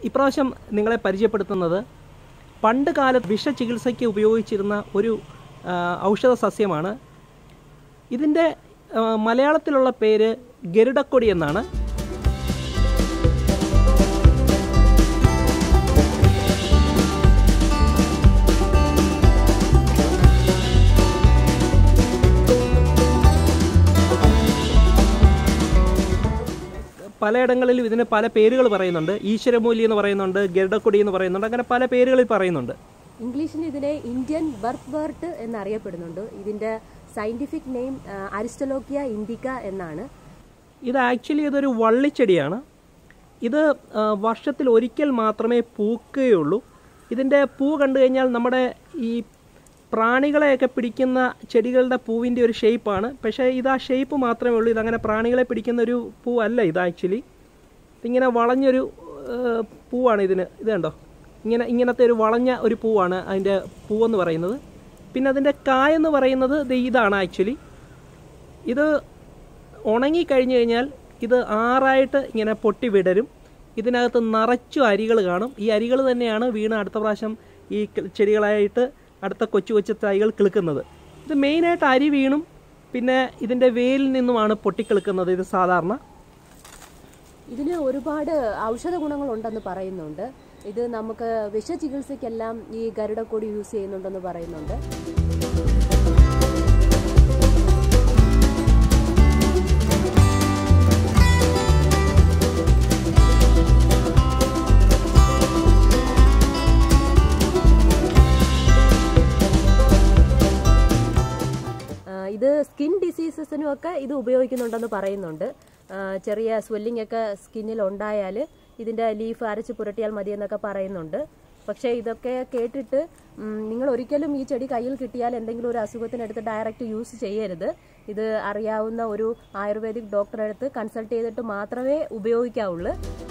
ഇപ്രാവശ്യം നിങ്ങളെ പരിചയപ്പെടുത്തുന്നത് പണ്ട് കാലത്ത് വിഷചികിത്സയ്ക്ക് ഉപയോഗിച്ചിരുന്ന ഒരു ആ, ഔഷധ സസ്യമാണ് ഇതിൻ്റെ ആ, മലയാളത്തിലുള്ള പേര് ഗരുഡക്കൊടി എന്നാണ് പലയിടങ്ങളിലും ഇതിന് പല പേരുകൾ പറയുന്നുണ്ട് ഈശ്വരമൂലി എന്ന് പറയുന്നുണ്ട് ഗരുഡക്കൊടി എന്ന് പറയുന്നുണ്ട് അങ്ങനെ പല പേരുകളിൽ പറയുന്നുണ്ട് ഇംഗ്ലീഷിൽ ഇതിനെ ഇന്ത്യൻ ബർത്ത് ബേർട്ട് എന്നറിയപ്പെടുന്നുണ്ട് ഇതിന്റെ സയന്റിഫിക് നെയിം അരിസ്റ്റലോക്കിയ ഇൻഡിക്ക എന്നാണ് ഇത് ആക്ച്വലി ഇതൊരു വള്ളിച്ചെടിയാണ് ഇത് ആ, വർഷത്തിൽ ഒരിക്കൽ മാത്രമേ പൂക്കുകയുള്ളൂ ഇതിൻ്റെ പൂ കണ്ടു കഴിഞ്ഞാൽ നമ്മുടെ ഈ പ്രാണികളെയൊക്കെ പിടിക്കുന്ന ചെടികളുടെ പൂവിൻ്റെ ഒരു ഷേപ്പാണ് പക്ഷേ ഇത് ആ ഷേപ്പ് മാത്രമേ ഉള്ളൂ ഇതങ്ങനെ പ്രാണികളെ പിടിക്കുന്ന ഒരു പൂ അല്ല ഇത് ആക്ച്വലി ഇങ്ങനെ വളഞ്ഞൊരു ആ, പൂവാണ് ഇതിന് ഇത് കണ്ടോ ഇങ്ങനെ ഇങ്ങനത്തെ ഒരു വളഞ്ഞ ഒരു പൂവാണ് അതിൻ്റെ പൂവെന്ന് പറയുന്നത് പിന്നെ അതിൻ്റെ കായെന്ന് പറയുന്നത് ദേ ഇതാണ് ആക്ച്വലി ഇത് ഉണങ്ങി കഴിഞ്ഞു കഴിഞ്ഞാൽ ഇത് ആറായിട്ട് ഇങ്ങനെ പൊട്ടി വിടരും ഇതിനകത്ത് നിറച്ചു അരികൾ കാണും ഈ അരികൾ തന്നെയാണ് വീണ് അടുത്ത പ്രാവശ്യം ഈ ക- ചെടികളായിട്ട് അടുത്ത കൊച്ചു കൊച്ചു തൈകൾ കിളുക്കുന്നത് ഇത് മെയിനായിട്ട് അരി വീണും പിന്നെ ഇതിൻ്റെ വേലിൽ നിന്നുമാണ് പൊട്ടിക്കിളുക്കുന്നത് ഇത് സാധാരണ ഇതിന് ഒരുപാട് ഔഷധ ഗുണങ്ങളുണ്ടെന്ന് പറയുന്നുണ്ട് ഇത് നമുക്ക് വിഷചികിത്സയ്ക്കെല്ലാം ഈ ഗരുഡക്കൊടി യൂസ് ചെയ്യുന്നുണ്ടെന്ന് പറയുന്നുണ്ട് ആ, ഇത് സ്കിൻ ഡിസീസസിനും ഒക്കെ ഇത് ഉപയോഗിക്കുന്നുണ്ടെന്ന് പറയുന്നുണ്ട് ആ, ചെറിയ സ്വെല്ലിംഗ് ഒക്കെ സ്കിന്നിൽ ഉണ്ടായാൽ ഇതിന്റെ ലീഫ് അരച്ച് പുരട്ടിയാൽ മതി എന്നൊക്കെ പറയുന്നുണ്ട് പക്ഷേ ഇതൊക്കെ കേട്ടിട്ട് ഉം, നിങ്ങൾ ഒരിക്കലും ഈ ചെടി കയ്യിൽ കിട്ടിയാൽ എന്തെങ്കിലും ഒരു അസുഖത്തിനെടുത്ത് ഡയറക്റ്റ് യൂസ് ചെയ്യരുത് ഇത് അറിയാവുന്ന ഒരു ആയുർവേദിക് ഡോക്ടറെ അടുത്ത് കൺസൾട്ട് ചെയ്തിട്ട് മാത്രമേ ഉപയോഗിക്കാവുള്ളൂ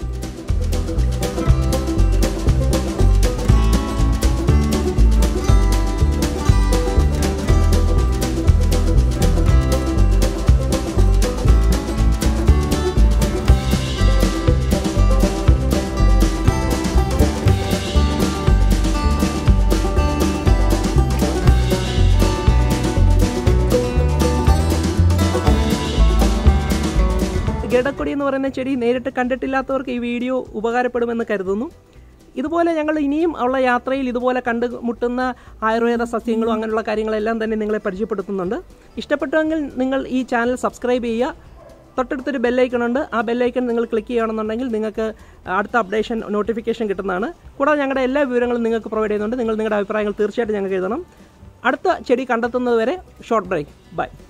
ഗഡക്കൊടി എന്ന് പറയുന്ന ചെടി നേരിട്ട് കണ്ടിട്ടില്ലാത്തവർക്ക് ഈ വീഡിയോ ഉപകാരപ്പെടുമെന്ന് കരുതുന്നു ഇതുപോലെ ഞങ്ങൾ ഇനിയും ഉള്ള യാത്രയിൽ ഇതുപോലെ കണ്ടുമുട്ടുന്ന ആയുർവേദ സസ്യങ്ങളും അങ്ങനെയുള്ള കാര്യങ്ങളെല്ലാം തന്നെ നിങ്ങളെ പരിചയപ്പെടുത്തുന്നുണ്ട് ഇഷ്ടപ്പെട്ടുവെങ്കിൽ നിങ്ങൾ ഈ ചാനൽ സബ്സ്ക്രൈബ് ചെയ്യുക തൊട്ടടുത്തൊരു ബെല്ലൈക്കൺ ഉണ്ട് ആ ബെല്ലൈക്കൺ നിങ്ങൾ ക്ലിക്ക് ചെയ്യുകയാണെന്നുണ്ടെങ്കിൽ നിങ്ങൾക്ക് അടുത്ത അപ്ഡേഷൻ നോട്ടിഫിക്കേഷൻ കിട്ടുന്നതാണ് കൂടാതെ ഞങ്ങളുടെ എല്ലാ വിവരങ്ങളും നിങ്ങൾക്ക് പ്രൊവൈഡ് ചെയ്യുന്നുണ്ട് നിങ്ങൾ നിങ്ങളുടെ അഭിപ്രായങ്ങൾ തീർച്ചയായിട്ടും ഞങ്ങൾക്ക് എഴുതണം അടുത്ത ചെടി കണ്ടെത്തുന്നത് വരെ ഷോർട്ട് ബ്രേക്ക് ബൈ